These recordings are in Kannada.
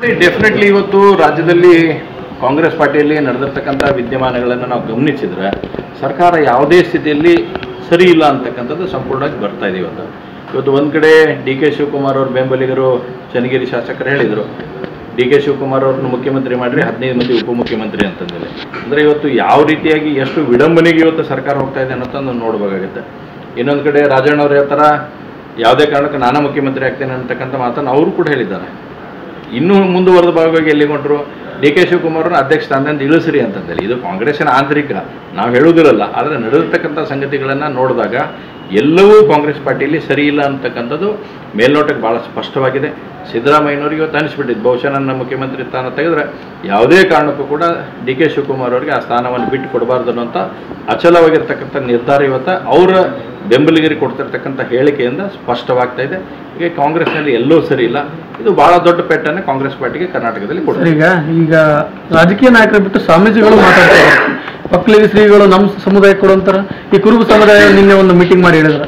ಡೆಫಿನೆಟ್ಲಿ ಇವತ್ತು ರಾಜ್ಯದಲ್ಲಿ ಕಾಂಗ್ರೆಸ್ ಪಾರ್ಟಿಯಲ್ಲಿ ನಡೆದಿರ್ತಕ್ಕಂಥ ವಿದ್ಯಮಾನಗಳನ್ನು ನಾವು ಗಮನಿಸಿದ್ರೆ ಸರ್ಕಾರ ಯಾವುದೇ ಸ್ಥಿತಿಯಲ್ಲಿ ಸರಿ ಇಲ್ಲ ಅಂತಕ್ಕಂಥದ್ದು ಸಂಪೂರ್ಣವಾಗಿ ಬರ್ತಾ ಇದೆ ಇವತ್ತು ಇವತ್ತು ಒಂದು ಕಡೆ ಡಿ ಕೆ ಶಿವಕುಮಾರ್ ಅವ್ರ ಬೆಂಬಲಿಗರು ಚನ್ನಗಿರಿ ಶಾಸಕರು ಹೇಳಿದರು ಡಿ ಕೆ ಶಿವಕುಮಾರ್ ಅವ್ರನ್ನ ಮುಖ್ಯಮಂತ್ರಿ ಮಾಡಿರಿ ಹದಿನೈದು ಮಂದಿ ಉಪಮುಖ್ಯಮಂತ್ರಿ ಅಂತಂದೇಳಿ ಅಂದರೆ ಇವತ್ತು ಯಾವ ರೀತಿಯಾಗಿ ಎಷ್ಟು ವಿಡಂಬನೆಗೆ ಇವತ್ತು ಸರ್ಕಾರ ಹೋಗ್ತಾ ಇದೆ ಅನ್ನೋದನ್ನು ನೋಡಬೇಕಾಗುತ್ತೆ ಇನ್ನೊಂದು ಕಡೆ ರಾಜಣ್ಣ ಅವ್ರು ಹೇಳ್ತಾರ ಯಾವುದೇ ಕಾರಣಕ್ಕೆ ನಾನಾ ಮುಖ್ಯಮಂತ್ರಿ ಆಗ್ತೇನೆ ಅಂತಕ್ಕಂಥ ಮಾತನ್ನು ಅವರು ಕೂಡ ಹೇಳಿದ್ದಾರೆ ಇನ್ನೂ ಮುಂದುವರೆದ ಭಾಗವಾಗಿ ಎಲ್ಲಿಗೊಂಡ್ರು ಡಿ ಕೆ ಶಿವಕುಮಾರ್ನ ಅಧ್ಯಕ್ಷ ಸ್ಥಾನದಿಂದ ಇಳಿಸ್ರಿ ಅಂತಂದೇಳಿ ಇದು ಕಾಂಗ್ರೆಸ್ಸಿನ ಆಂತರಿಕ ನಾವು ಹೇಳುವುದಿರಲ್ಲ ಆದರೆ ನಡೆದಿರ್ತಕ್ಕಂಥ ಸಂಗತಿಗಳನ್ನು ನೋಡಿದಾಗ ಎಲ್ಲವೂ ಕಾಂಗ್ರೆಸ್ ಪಾರ್ಟಿಯಲ್ಲಿ ಸರಿ ಇಲ್ಲ ಅಂತಕ್ಕಂಥದ್ದು ಮೇಲ್ನೋಟಕ್ಕೆ ಭಾಳ ಸ್ಪಷ್ಟವಾಗಿದೆ ಸಿದ್ದರಾಮಯ್ಯನವ್ರಿಗೆ ಇವತ್ತು ಅನಿಸ್ಬಿಟ್ಟಿದ್ದು ಬಹುಶಃ ನನ್ನ ಮುಖ್ಯಮಂತ್ರಿ ಸ್ಥಾನ ತೆಗೆದ್ರೆ ಯಾವುದೇ ಕಾರಣಕ್ಕೂ ಕೂಡ ಡಿ ಕೆ ಶಿವಕುಮಾರ್ ಅವರಿಗೆ ಆ ಸ್ಥಾನವನ್ನು ಬಿಟ್ಟು ಕೊಡಬಾರ್ದು ಅನ್ನೋಂಥ ಅಚಲವಾಗಿರ್ತಕ್ಕಂಥ ನಿರ್ಧಾರ ಇವತ್ತು ಅವರ ಬೆಂಬಲಿಗರಿಗೆ ಕೊಡ್ತಿರ್ತಕ್ಕಂಥ ಹೇಳಿಕೆಯಿಂದ ಸ್ಪಷ್ಟವಾಗ್ತಾ ಇದೆ ಈಗ ಕಾಂಗ್ರೆಸ್ನಲ್ಲಿ ಎಲ್ಲೂ ಸರಿ ಇಲ್ಲ ಇದು ಬಹಳ ದೊಡ್ಡ ಪೆಟ್ಟನ್ನು ಕಾಂಗ್ರೆಸ್ ಪಾರ್ಟಿಗೆ ಕರ್ನಾಟಕದಲ್ಲಿ ಕೊಡ್ತಾರೆ ಸರ್ ಈಗ ಈಗ ರಾಜಕೀಯ ನಾಯಕರು ಬಿಟ್ಟು ಸ್ವಾಮೀಜಿಗಳು ಮಾತಾಡ್ತಾರೆ ಒಕ್ಕಲಿಗ ಶ್ರೀಗಳು ನಮ್ಮ ಸಮುದಾಯಕ್ಕೆ ಕೊಡುವಂತಾರ ಈ ಕುರುಬ ಸಮುದಾಯ ನಿನ್ನೆ ಒಂದು ಮೀಟಿಂಗ್ ಮಾಡಿ ಹೇಳಿದ್ರು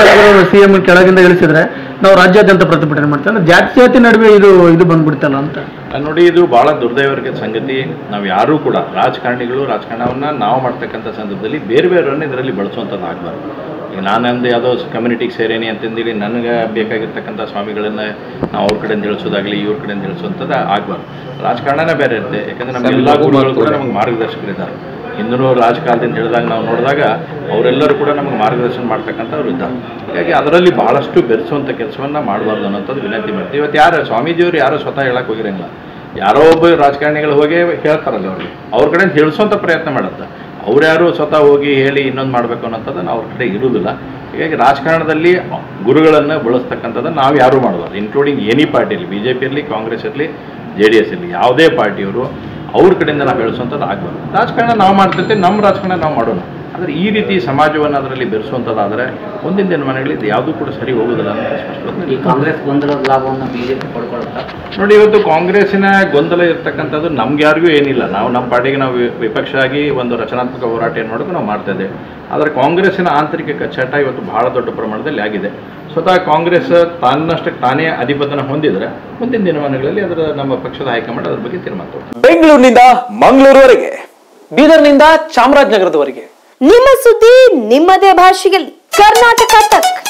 ಸಿ ಎಂ ಕೆಳಗಿಂದ ಇಳಿಸಿದ್ರೆ ನಾವು ರಾಜ್ಯಾದ್ಯಂತ ಪ್ರತಿಭಟನೆ ಮಾಡ್ತೇವೆ ಅಂದ್ರೆ ಜಾತಿ ಜಾತಿ ನಡುವೆ ಇದು ಇದು ಬಂದ್ಬಿಡ್ತಲ್ಲ ಅಂತ ನೋಡಿ ಇದು ಬಹಳ ದುರ್ದೈವರ್ಗದ ಸಂಗತಿ ನಾವು ಯಾರೂ ಕೂಡ ರಾಜಕಾರಣಿಗಳು ರಾಜಕಾರಣವನ್ನ ನಾವು ಮಾಡ್ತಕ್ಕಂಥ ಸಂದರ್ಭದಲ್ಲಿ ಬೇರೆ ಬೇರೆಯವ್ರನ್ನ ಇದರಲ್ಲಿ ಬಳಸುವಂಥದ್ದು ಆಗಬಾರ್ದು ಈಗ ನಾನಂದು ಯಾವುದೋ ಕಮ್ಯುನಿಟಿಗೆ ಸೇರೇನಿ ಅಂತಂದೇಳಿ ನನಗೆ ಬೇಕಾಗಿರ್ತಕ್ಕಂಥ ಸ್ವಾಮಿಗಳನ್ನ ನಾವು ಅವ್ರ ಕಡೆಯಿಂದ ಇಳಿಸೋದಾಗಲಿ ಇವ್ರ ಕಡೆಯಿಂದ ಇಳಿಸುವಂಥದ್ದು ಆಗಬಾರ್ದು ರಾಜಕಾರಣನೇ ಬೇರೆ ಇರುತ್ತೆ ಯಾಕಂದ್ರೆ ನಮ್ಮ ಎಲ್ಲ ಗುರುಗಳು ಕೂಡ ನಮಗೆ ಮಾರ್ಗದರ್ಶಕರಿದ್ದಾರೆ ಹಿಂದೂ ರಾಜಕಾಲದಿಂದ ಹೇಳಿದಾಗ ನಾವು ನೋಡಿದಾಗ ಅವರೆಲ್ಲರೂ ಕೂಡ ನಮಗೆ ಮಾರ್ಗದರ್ಶನ ಮಾಡ್ತಕ್ಕಂಥವ್ರು ಇದ್ದಾರೆ ಹೀಗಾಗಿ ಅದರಲ್ಲಿ ಭಾಳಷ್ಟು ಬೆರೆಸುವಂಥ ಕೆಲಸವನ್ನು ಮಾಡಬಾರ್ದು ಅನ್ನೋಂಥದ್ದು ವಿನಂತಿ ಮಾಡ್ತೀವಿ ಇವತ್ತು ಯಾರು ಸ್ವಾಮೀಜಿಯವರು ಯಾರು ಸ್ವತಃ ಹೇಳಕ್ಕೆ ಹೋಗಿರಂಗಿಲ್ಲ ಯಾರೋ ಒಬ್ಬ ರಾಜಕಾರಣಿಗಳು ಹೋಗಿ ಹೇಳ್ತಾರಲ್ಲ ಅವ್ರಿಗೆ ಅವ್ರ ಕಡೆ ಹೇಳಿಸೋಂಥ ಪ್ರಯತ್ನ ಮಾಡುತ್ತೆ ಅವ್ರು ಯಾರು ಸ್ವತಃ ಹೋಗಿ ಹೇಳಿ ಇನ್ನೊಂದು ಮಾಡಬೇಕು ಅನ್ನೋಂಥದ್ದನ್ನು ಅವ್ರ ಕಡೆ ಇರುವುದಿಲ್ಲ ಹೀಗಾಗಿ ರಾಜಕಾರಣದಲ್ಲಿ ಗುರುಗಳನ್ನು ಬಳಸ್ತಕ್ಕಂಥದ್ದನ್ನು ನಾವು ಯಾರೂ ಮಾಡಬಾರ್ದು ಇನ್ಕ್ಲೂಡಿಂಗ್ ಎನಿ ಪಾರ್ಟಿಯಲ್ಲಿ ಬಿ ಜೆ ಪಿಯಲ್ಲಿ ಕಾಂಗ್ರೆಸ್ ಇರಲಿ ಜೆ ಡಿ ಎಸ್ ಇರಲಿ ಯಾವುದೇ ಪಾರ್ಟಿಯವರು ಅವ್ರ ಕಡೆಯಿಂದ ನಾವು ಬೆಳೆಸುವಂಥದ್ದು ಆಗಬಾರ್ದು ರಾಜಕಾರಣ ನಾವು ಮಾಡ್ತಿರ್ತೀವಿ ನಮ್ಮ ರಾಜಕಾರಣ ನಾವು ಮಾಡೋಣ ಆದರೆ ಈ ರೀತಿ ಸಮಾಜವನ್ನು ಅದರಲ್ಲಿ ಬೆರೆಸುವಂಥದ್ದಾದರೆ ಮುಂದಿನ ದಿನಮಾನಗಳಲ್ಲಿ ಇದು ಯಾವುದೂ ಕೂಡ ಸರಿ ಹೋಗೋದಿಲ್ಲ ಅಂತ ಸ್ಪಷ್ಟವಾಗಿ ಈ ಕಾಂಗ್ರೆಸ್ ಗೊಂದಲದ ಲಾಭವನ್ನು ಬಿಜೆಪಿ ಪಡ್ಕೊಳ್ಳುತ್ತಾ ನೋಡಿ ಇವತ್ತು ಕಾಂಗ್ರೆಸ್ಸಿನ ಗೊಂದಲ ಇರ್ತಕ್ಕಂಥದ್ದು ನಮ್ಗೆ ಯಾರಿಗೂ ಏನಿಲ್ಲ ನಾವು ನಮ್ಮ ಪಾರ್ಟಿಗೆ ನಾವು ವಿ- ವಿಪಕ್ಷ ಆಗಿ ಒಂದು ರಚನಾತ್ಮಕ ಹೋರಾಟ ಏನು ಮಾಡೋದು ನಾವು ಮಾಡ್ತಾ ಇದ್ದೇವೆ ಆದರೆ ಕಾಂಗ್ರೆಸ್ಸಿನ ಆಂತರಿಕ ಕಚ್ಚಾಟ ಇವತ್ತು ಬಹಳ ದೊಡ್ಡ ಪ್ರಮಾಣದಲ್ಲಿ ಆಗಿದೆ ಸ್ವತಃ ಕಾಂಗ್ರೆಸ್ ತನ್ನಷ್ಟಕ್ಕೆ ತಾನೇ ಅಧಿಪತನ ಹೊಂದಿದ್ರೆ ಮುಂದಿನ ದಿನಮಾನಗಳಲ್ಲಿ ಅದರ ನಮ್ಮ ಪಕ್ಷದ ಹೈಕಮಾಂಡ್ ಅದ್ರ ಬಗ್ಗೆ ತೀರ್ಮಾನ ತಗೊಳ್ಳುತ್ತೆ. ಬೆಂಗಳೂರಿನಿಂದ ಮಂಗಳೂರುವರೆಗೆ ಬೀದರ್ನಿಂದ ಚಾಮರಾಜನಗರದವರೆಗೆ ನಿಮ್ಮ ಸುದ್ದಿ ನಿಮ್ಮದೇ ಭಾಷೆಯಲ್ಲಿ ಕರ್ನಾಟಕ ತಕ್